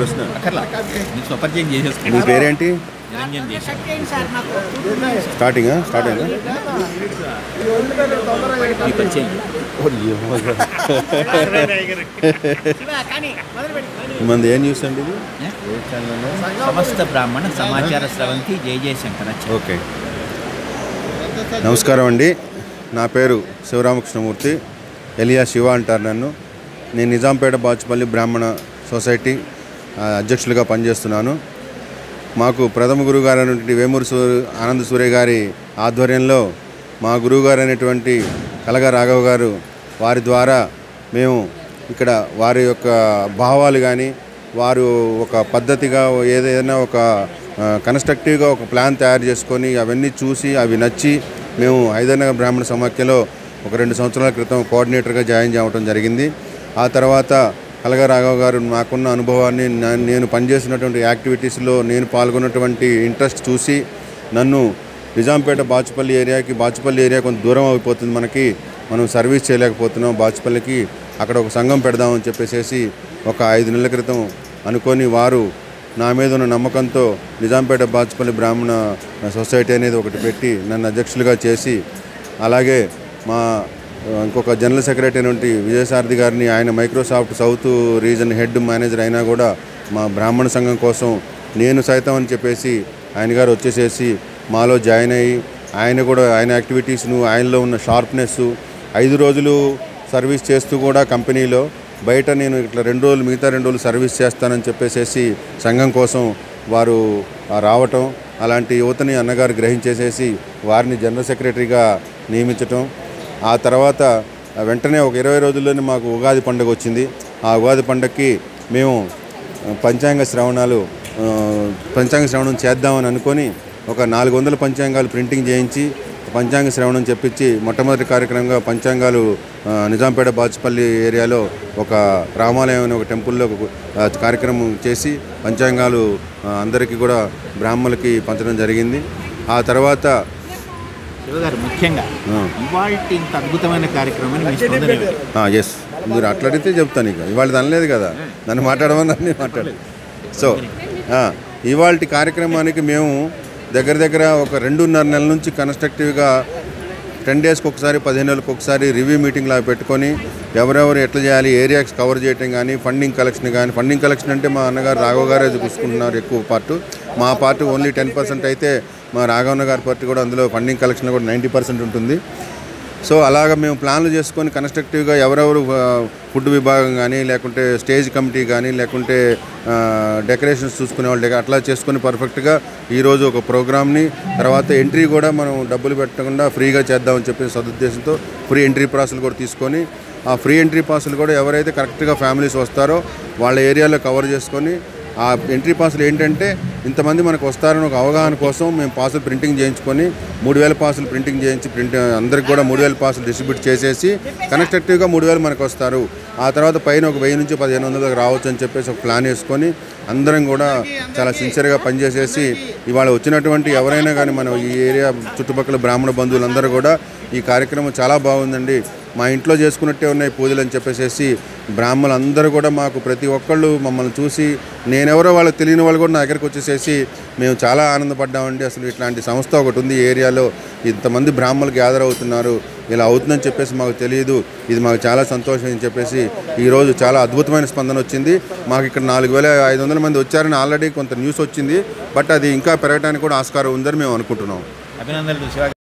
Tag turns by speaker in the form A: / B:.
A: ప్రశ్న
B: అక్కర్లా నీకు స్వపరిచయం
A: మీ
B: చేసేసుకున్నా
A: పేరేంటి
B: నిరంజన్ చేసి
A: స్టార్టింగా స్టార్ట్ అయిందా
B: మీ పరిచయం
A: మంది ఏం న్యూస్ అండి ఇది
B: ఏ? సమస్త బ్రాహ్మణ సమాచార స్రవంతి జయ జయశంకర
A: ఓకే నమస్కారం అండి నా పేరు శివరామకృష్ణమూర్తి ఎలియా శివ అంటారు నన్ను నేను నిజాంపేట బాచుపల్లి బ్రాహ్మణ సొసైటీ ఆ, అధ్యక్షులుగా పనిచేస్తున్నాను మాకు ప్రథమ గురుగారు అయినటువంటి వేమూరు సూ ఆనంద సూర్య గారి ఆధ్వర్యంలో మా గురువుగారు అయినటువంటి కలగా రాఘవ గారు వారి ద్వారా మేము ఇక్కడ వారి యొక్క భావాలు కానీ వారు ఒక పద్ధతిగా ఏదైనా ఒక కన్స్ట్రక్టివ్గా ఒక ప్లాన్ తయారు చేసుకొని అవన్నీ చూసి అవి నచ్చి మేము హైదరాబాద్ బ్రాహ్మణ సమాఖ్యలో ఒక రెండు సంవత్సరాల క్రితం కోఆర్డినేటర్గా జాయిన్ చేయడం జరిగింది ఆ తర్వాత కలగా రాఘవ్ గారు నాకున్న అనుభవాన్ని నా- నేను పనిచేసినటువంటి యాక్టివిటీస్లో నేను పాల్గొన్నటువంటి ఇంట్రెస్ట్ చూసి నన్ను నిజాంపేట బాచుపల్లి ఏరియాకి బాచుపల్లి ఏరియా కొంత దూరం అయిపోతుంది మనకి మనం సర్వీస్ చేయలేకపోతున్నాం బాచుపల్లికి అక్కడ ఒక సంఘం పెడదామని చెప్పేసి ఒక ఐదు నెలల క్రితం అనుకొని వారు నా మీద ఉన్న నమ్మకంతో నిజాంపేట బాచుపల్లి బ్రాహ్మణ సొసైటీ అనేది ఒకటి పెట్టి నన్ను అధ్యక్షులుగా చేసి అలాగే మా ఇంకొక జనరల్ సెక్రటరీ నుండి విజయసారథి గారిని ఆయన Microsoft south region head manager అయినా కూడా మా బ్రాహ్మణ సంఘం కోసం నేను సైతం అని చెప్పేసి ఆయన గారు వచ్చేసేసి మాలో జాయిన్ అయ్యి ఆయన కూడా ఆయన యాక్టివిటీస్ను ఆయనలో ఉన్న షార్ప్నెస్ ఐదు రోజులు సర్వీస్ చేస్తూ కూడా కంపెనీలో బయట నేను ఇట్లా రెండు రోజులు మిగతా రెండు రోజులు సర్వీస్ చేస్తానని చెప్పేసేసి సంఘం కోసం వారు ఆ, రావటం అలాంటి యువతని అన్నగారు గ్రహించేసేసి వారిని జనరల్ సెక్రటరీగా నియమించటం ఆ తర్వాత ఆ, వెంటనే ఒక ఇరవై రోజుల్లోనే మాకు ఉగాది పండుగ వచ్చింది ఆ ఉగాది పండుగకి మేము ఆ, పంచాంగ శ్రవణాలు ఆ, పంచాంగ శ్రవణం చేద్దామని అనుకొని ఒక నాలుగు వందల పంచాంగాలు ప్రింటింగ్ చేయించి పంచాంగ శ్రవణం చెప్పించి మొట్టమొదటి కార్యక్రమంగా పంచాంగాలు ఆ, నిజాంపేట బాచుపల్లి ఏరియాలో ఒక రామాలయం అనే ఒక టెంపుల్లో ఒక, ఆ, కార్యక్రమం చేసి పంచాంగాలు ఆ, అందరికీ కూడా బ్రాహ్మణులకి పంచడం జరిగింది ఆ తర్వాత
B: శివగారు ముఖ్యంగా
A: ఆ,
B: ఇవాళ ఇంత అద్భుతమైన కార్యక్రమాన్ని మీ స్పందన ఏమిటి?
A: ఎస్ మీరు అట్లా అడిగితే చెప్తాను ఇక ఇవాళ అనలేదు కదా నన్ను మాట్లాడమని నన్ను మాట్లాడు సో ఇవాళ కార్యక్రమానికి మేము దగ్గర దగ్గర ఒక రెండున్నర నెలల నుంచి కన్స్ట్రక్టివ్గా టెన్ డేస్కి ఒకసారి పదిహేను నెలలకు ఒకసారి రివ్యూ మీటింగ్ లాగా పెట్టుకొని ఎవరెవరు ఎట్లా చేయాలి ఏరియాస్ కవర్ చేయటం కానీ ఫండింగ్ కలెక్షన్ కానీ ఫండింగ్ కలెక్షన్ అంటే మా అన్నగారు రాఘవ గారే చూసుకుంటున్నారు ఎక్కువ పార్ట్ మా పార్ట్ ఓన్లీ టెన్ పర్సెంట్ అయితే మా రాఘవన్న గారి పార్టీ కూడా అందులో ఫండింగ్ కలెక్షన్ కూడా నైంటీ పర్సెంట్ ఉంటుంది సో అలాగ మేము ప్లాన్లు చేసుకొని కన్స్ట్రక్టివ్గా ఎవరెవరు ఆ, ఫుడ్ విభాగం కానీ లేకుంటే స్టేజ్ కమిటీ కానీ లేకుంటే ఆ, డెకరేషన్స్ చూసుకునే వాళ్ళు దగ్గర అట్లా చేసుకొని పర్ఫెక్ట్గా ఈరోజు ఒక ప్రోగ్రామ్ని తర్వాత ఎంట్రీ కూడా మనం డబ్బులు పెట్టకుండా ఫ్రీగా చేద్దామని చెప్పి సదుద్దేశంతో ఫ్రీ ఎంట్రీ పాసులు కూడా తీసుకొని ఆ ఫ్రీ ఎంట్రీ పాసులు కూడా ఎవరైతే కరెక్ట్గా ఫ్యామిలీస్ వస్తారో వాళ్ళ ఏరియాలో కవర్ చేసుకొని ఆ ఎంట్రీ పాసులు ఏంటంటే ఇంతమంది మనకు వస్తారని ఒక అవగాహన కోసం మేము పాసులు ప్రింటింగ్ చేయించుకొని మూడు వేల పాసులు ప్రింటింగ్ చేయించి ప్రింట్ అందరికి కూడా మూడు వేల పాసులు డిస్ట్రిబ్యూట్ చేసేసి కన్స్ట్రక్టివ్గా మూడు వేలు మనకు వస్తారు ఆ తర్వాత పైన ఒక వెయ్యి నుంచి పదిహేను వందల దాకా రావచ్చు అని చెప్పేసి ఒక ప్లాన్ వేసుకొని అందరం కూడా చాలా సిన్సియర్గా పనిచేసేసి ఇవాళ వచ్చినటువంటి ఎవరైనా కానీ మన ఈ ఏరియా చుట్టుపక్కల బ్రాహ్మణ బంధువులందరూ కూడా ఈ కార్యక్రమం చాలా బాగుందండి మా ఇంట్లో చేసుకున్నట్టే ఉన్నాయి పూజలు అని చెప్పేసి బ్రాహ్మణులు అందరూ కూడా మాకు ప్రతి ఒక్కళ్ళు మమ్మల్ని చూసి నేనెవరో వాళ్ళకి తెలియని వాళ్ళు కూడా నా దగ్గరికి వచ్చేసేసి మేము చాలా ఆనందపడ్డామండి అసలు ఇట్లాంటి సంస్థ ఒకటి ఉంది ఈ ఏరియాలో ఇంతమంది బ్రాహ్మణులు గ్యాదర్ అవుతున్నారు ఇలా అవుతుందని చెప్పేసి మాకు తెలియదు ఇది మాకు చాలా సంతోషం అని చెప్పేసి ఈరోజు చాలా అద్భుతమైన స్పందన వచ్చింది మాకు ఇక్కడ నాలుగు వేల ఐదు వందల మంది వచ్చారని ఆల్రెడీ కొంత న్యూస్ వచ్చింది బట్ అది ఇంకా పెరగడానికి కూడా ఆస్కారం ఉందని మేము అనుకుంటున్నాం
B: అభినందనలు శివ